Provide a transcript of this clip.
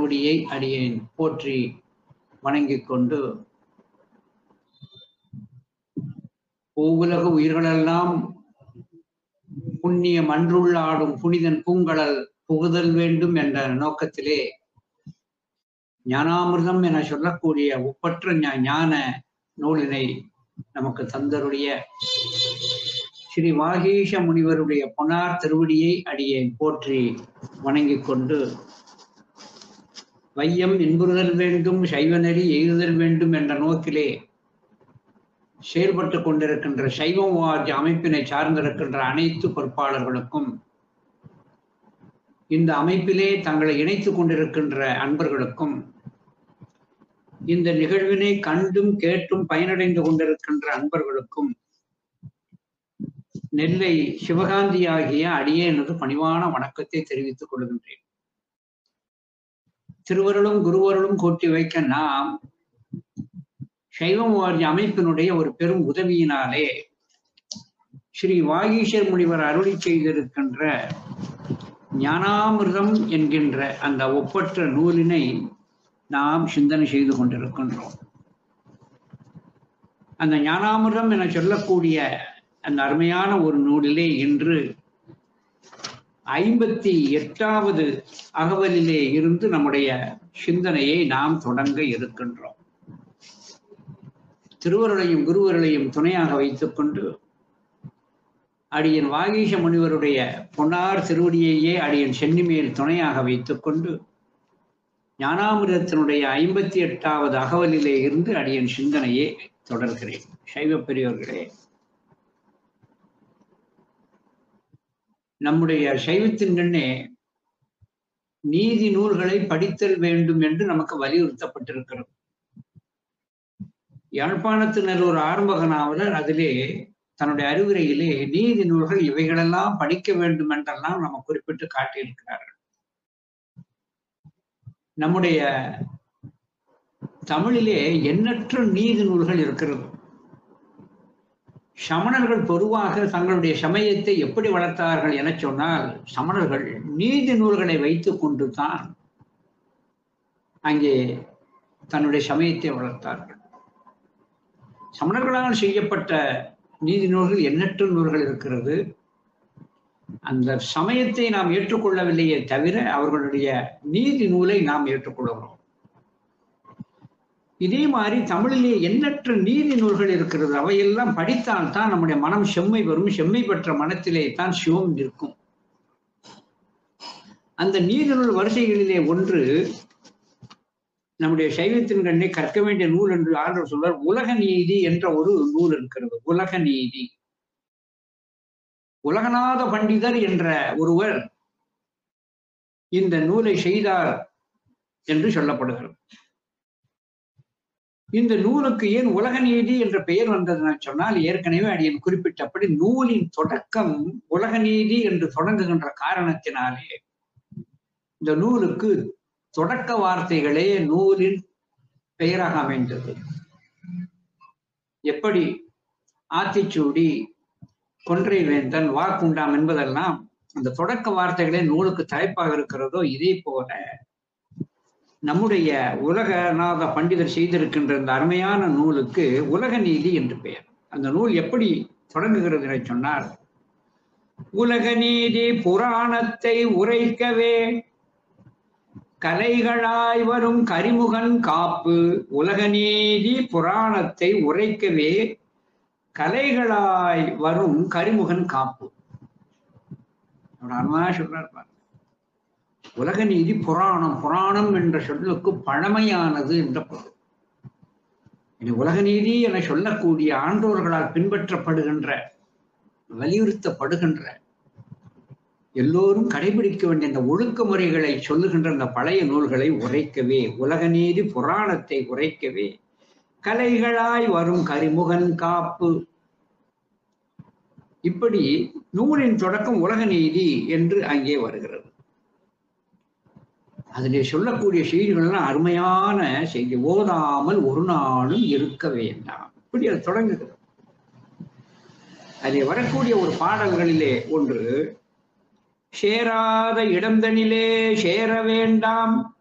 திருவடியை அடியேன் போற்றி வணங்கிக் கொண்டு பூவுலக உயிர்களெல்லாம் புண்ணியம் அன்றுள்ளாடும் புனிதன் பூங்கடல் புகுதல் வேண்டும் என்ற நோக்கத்திலே ஞானாமிர்தம் என சொல்லக்கூடிய ஒப்பற்ற ஞா- ஞான நூலினை நமக்கு தந்தருடைய ஸ்ரீ வாகீஷ முனிவருடைய பொன்னார் திருவடியை அடியேன் போற்றி வணங்கிக் கொண்டு வையம் இன்புறுதல் வேண்டும் சைவநெறி எய்துதல் வேண்டும் என்ற நோக்கிலே செயல்பட்டு கொண்டிருக்கின்ற சைவவாதி அமைப்பினை சார்ந்திருக்கின்ற அனைத்து பொறுப்பாளர்களுக்கும் இந்த அமைப்பிலே தங்களை இணைத்துக் கொண்டிருக்கின்ற அன்பர்களுக்கும் இந்த நிகழ்வினை கண்டும் கேட்டும் பயனடைந்து கொண்டிருக்கின்ற அன்பர்களுக்கும் நெல்லை சிவகாந்தி ஆகிய அடியேனது பணிவான வணக்கத்தை தெரிவித்துக் கொள்கின்றேன் திருவருளும் குருவருளும் கூட்டி வைக்க நாம் சைவவாதி அமைப்பினுடைய ஒரு பெரும் உதவியினாலே ஸ்ரீ வாகீஷர் முனிவர் அருளி செய்திருக்கின்ற ஞானாமிர்தம் என்கின்ற அந்த ஒப்பற்ற நூலினை நாம் சிந்தனை செய்து கொண்டிருக்கின்றோம் அந்த ஞானாமிர்தம் என சொல்லக்கூடிய அந்த அருமையான ஒரு நூலிலே இன்று ஐம்பத்தி எட்டாவது அகவலிலே இருந்து நம்முடைய சிந்தனையை நாம் தொடங்க இருக்கின்றோம் திருவருளையும் குருவருளையும் துணையாக வைத்துக்கொண்டு அடியன் வாகீஷ முனிவருடைய பொன்னார் திருவடியையே அடியன் சென்னிமேல் துணையாக வைத்துக்கொண்டு ஞானாமிரத்தினுடைய ஐம்பத்தி எட்டாவது அகவலிலே இருந்து அடியன் சிந்தனையை தொடர்கிறேன் சைவ பெரியோர்களே நம்முடைய சைவத்தின் கண்ணே நீதி நூல்களை படித்தல் வேண்டும் என்று நமக்கு வலியுறுத்தப்பட்டிருக்கிறது யாழ்ப்பாணத்தினர் ஒரு ஆரம்பக நாவலர் அதிலே தன்னுடைய அறிவுரையிலே நீதி நூல்கள் இவைகளெல்லாம் படிக்க வேண்டும் என்றெல்லாம் நம்ம குறிப்பிட்டு காட்டியிருக்கிறார்கள் நம்முடைய தமிழிலே எண்ணற்ற நீதி நூல்கள் இருக்கிறது சமணர்கள் பொதுவாக தங்களுடைய சமயத்தை எப்படி வளர்த்தார்கள் என சொன்னால் சமணர்கள் நீதி நூல்களை வைத்துக் கொண்டு தான் அங்கே தன்னுடைய சமயத்தை வளர்த்தார்கள் சமணர்களால் செய்யப்பட்ட நீதி நூல்கள் எண்ணற்ற நூல்கள் இருக்கிறது அந்த சமயத்தை நாம் ஏற்றுக்கொள்ளவில்லையே தவிர அவர்களுடைய நீதி நூலை நாம் ஏற்றுக்கொள்கிறோம் இதே மாதிரி தமிழிலே எண்ணற்ற நீதி நூல்கள் இருக்கிறது அவையெல்லாம் படித்தால் தான் நம்முடைய மனம் செம்மை வரும் செம்மை பெற்ற மனத்திலே தான் சிவம் இருக்கும் அந்த நீதி நூல் வரிசைகளிலே ஒன்று நம்முடைய சைவத்தின் கண்ணை கற்க வேண்டிய நூல் என்று ஆண்டவர் சொல்வார் உலக நீதி என்ற ஒரு நூல் இருக்கிறது உலக நீதி உலகநாத பண்டிதர் என்ற ஒருவர் இந்த நூலை செய்தார் என்று சொல்லப்படுகிறது இந்த நூலுக்கு ஏன் உலக நீதி என்ற பெயர் வந்ததுன்னு சொன்னால் ஏற்கனவே அடியன் குறிப்பிட்டபடி நூலின் தொடக்கம் உலக நீதி என்று தொடங்குகின்ற காரணத்தினாலே இந்த நூலுக்கு தொடக்க வார்த்தைகளே நூலின் பெயராக அமைந்தது எப்படி ஆத்திச்சூடி கொன்றை வேந்தன் வாக்குண்டாம் என்பதெல்லாம் அந்த தொடக்க வார்த்தைகளே நூலுக்கு தலைப்பாக இருக்கிறதோ இதே போல நம்முடைய உலகநாத பண்டிதர் செய்திருக்கின்ற இந்த அருமையான நூலுக்கு உலக நீதி என்று பெயர் அந்த நூல் எப்படி தொடங்குகிறது என சொன்னால் உலக நீதி புராணத்தை உரைக்கவே கலைகளாய் வரும் கரிமுகன் காப்பு உலக நீதி புராணத்தை உரைக்கவே கலைகளாய் வரும் கரிமுகன் காப்பு அருமையா சொல்றார் பாருங்க உலக நீதி புராணம் புராணம் என்ற சொல்லுக்கு பழமையானது என்ற பொருள் இனி உலக நீதி என சொல்லக்கூடிய ஆண்டோர்களால் பின்பற்றப்படுகின்ற வலியுறுத்தப்படுகின்ற எல்லோரும் கடைபிடிக்க வேண்டிய இந்த ஒழுக்க முறைகளை சொல்லுகின்ற இந்த பழைய நூல்களை உரைக்கவே உலக நீதி புராணத்தை உரைக்கவே கலைகளாய் வரும் கரிமுகன் காப்பு இப்படி நூலின் தொடக்கம் உலக நீதி என்று அங்கே வருகிறது அதிலே சொல்லக்கூடிய செய்திகள்லாம் அருமையான செய்தி ஓதாமல் ஒரு நாளும் இருக்க வேண்டாம் இப்படி அது தொடங்குகிறது அதில் வரக்கூடிய ஒரு பாடல்களிலே ஒன்று சேராத இடந்தனிலே சேர வேண்டாம்